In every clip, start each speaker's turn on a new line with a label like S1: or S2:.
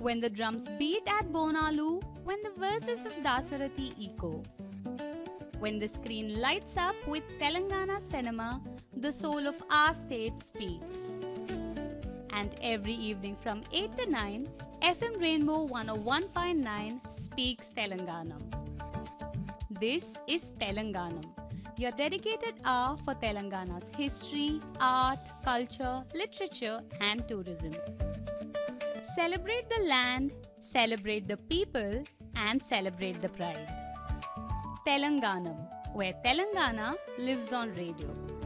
S1: when the drums beat at Bonalu, when the verses of Dasarathi echo. When the screen lights up with Telangana cinema, the soul of our state speaks. And every evening from 8 to 9, FM Rainbow 101.9 speaks Telanganam. This is Telanganam, your dedicated hour for Telangana's history, art, culture, literature, and tourism. Celebrate the land, celebrate the people, and celebrate the pride. Telanganam, where Telangana lives on radio.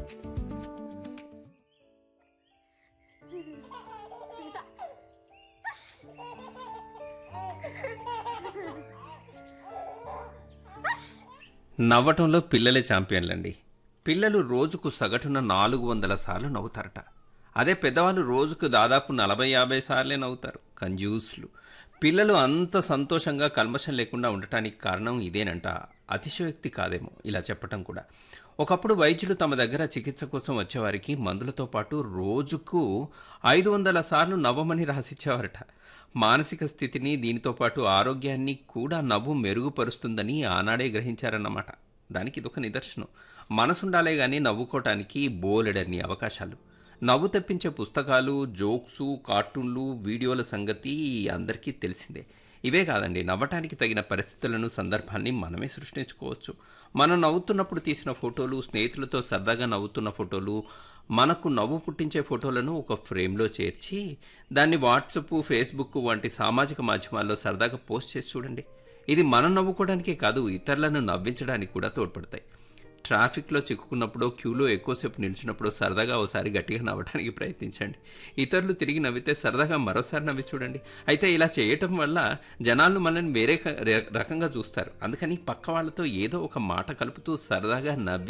S2: నవ్వటంలో పిల్లలే ఛాంపియన్లండి పిల్లలు రోజుకు సగటున నాలుగు వందల సార్లు నవ్వుతారట అదే పెద్దవాళ్ళు రోజుకు దాదాపు నలభై యాభై సార్లే నవ్వుతారు కంజూస్లు పిల్లలు అంత సంతోషంగా కల్మషం లేకుండా ఉండటానికి కారణం ఇదేనంట అతిశయోక్తి కాదేమో ఇలా చెప్పటం కూడా ఒకప్పుడు వైద్యులు తమ దగ్గర చికిత్స కోసం వచ్చేవారికి మందులతో పాటు రోజుకు ఐదు వందల సార్లు నవ్వమని రాసిచ్చేవారట మానసిక స్థితిని దీనితో పాటు ఆరోగ్యాన్ని కూడా నవ్వు మెరుగుపరుస్తుందని ఆనాడే గ్రహించారన్నమాట దానికి ఇదొక నిదర్శనం మనసుండాలే గాని నవ్వుకోవటానికి బోలెడన్ని అవకాశాలు నవ్వు తెప్పించే పుస్తకాలు జోక్సు కార్టూన్లు వీడియోల సంగతి అందరికీ తెలిసిందే ఇవే కాదండి నవ్వటానికి తగిన పరిస్థితులను సందర్భాన్ని మనమే సృష్టించుకోవచ్చు మనం నవ్వుతున్నప్పుడు తీసిన ఫోటోలు స్నేహితులతో సరదాగా నవ్వుతున్న ఫోటోలు మనకు నవ్వు పుట్టించే ఫోటోలను ఒక ఫ్రేమ్లో చేర్చి దాన్ని వాట్సప్ ఫేస్బుక్ వంటి సామాజిక మాధ్యమాల్లో సరదాగా పోస్ట్ చేసి చూడండి ఇది మనం నవ్వుకోవడానికే కాదు ఇతరులను నవ్వించడానికి కూడా తోడ్పడతాయి ట్రాఫిక్లో చిక్కుకున్నప్పుడు క్యూలో ఎక్కువసేపు నిలిచినప్పుడు సరదాగా ఒకసారి గట్టిగా నవ్వడానికి ప్రయత్నించండి ఇతరులు తిరిగి నవ్వితే సరదాగా మరోసారి నవ్వి చూడండి అయితే ఇలా చేయటం వల్ల జనాలు మనల్ని వేరే క- రకంగా చూస్తారు అందుకని పక్క వాళ్ళతో ఏదో ఒక మాట కలుపుతూ సరదాగా నవ్వి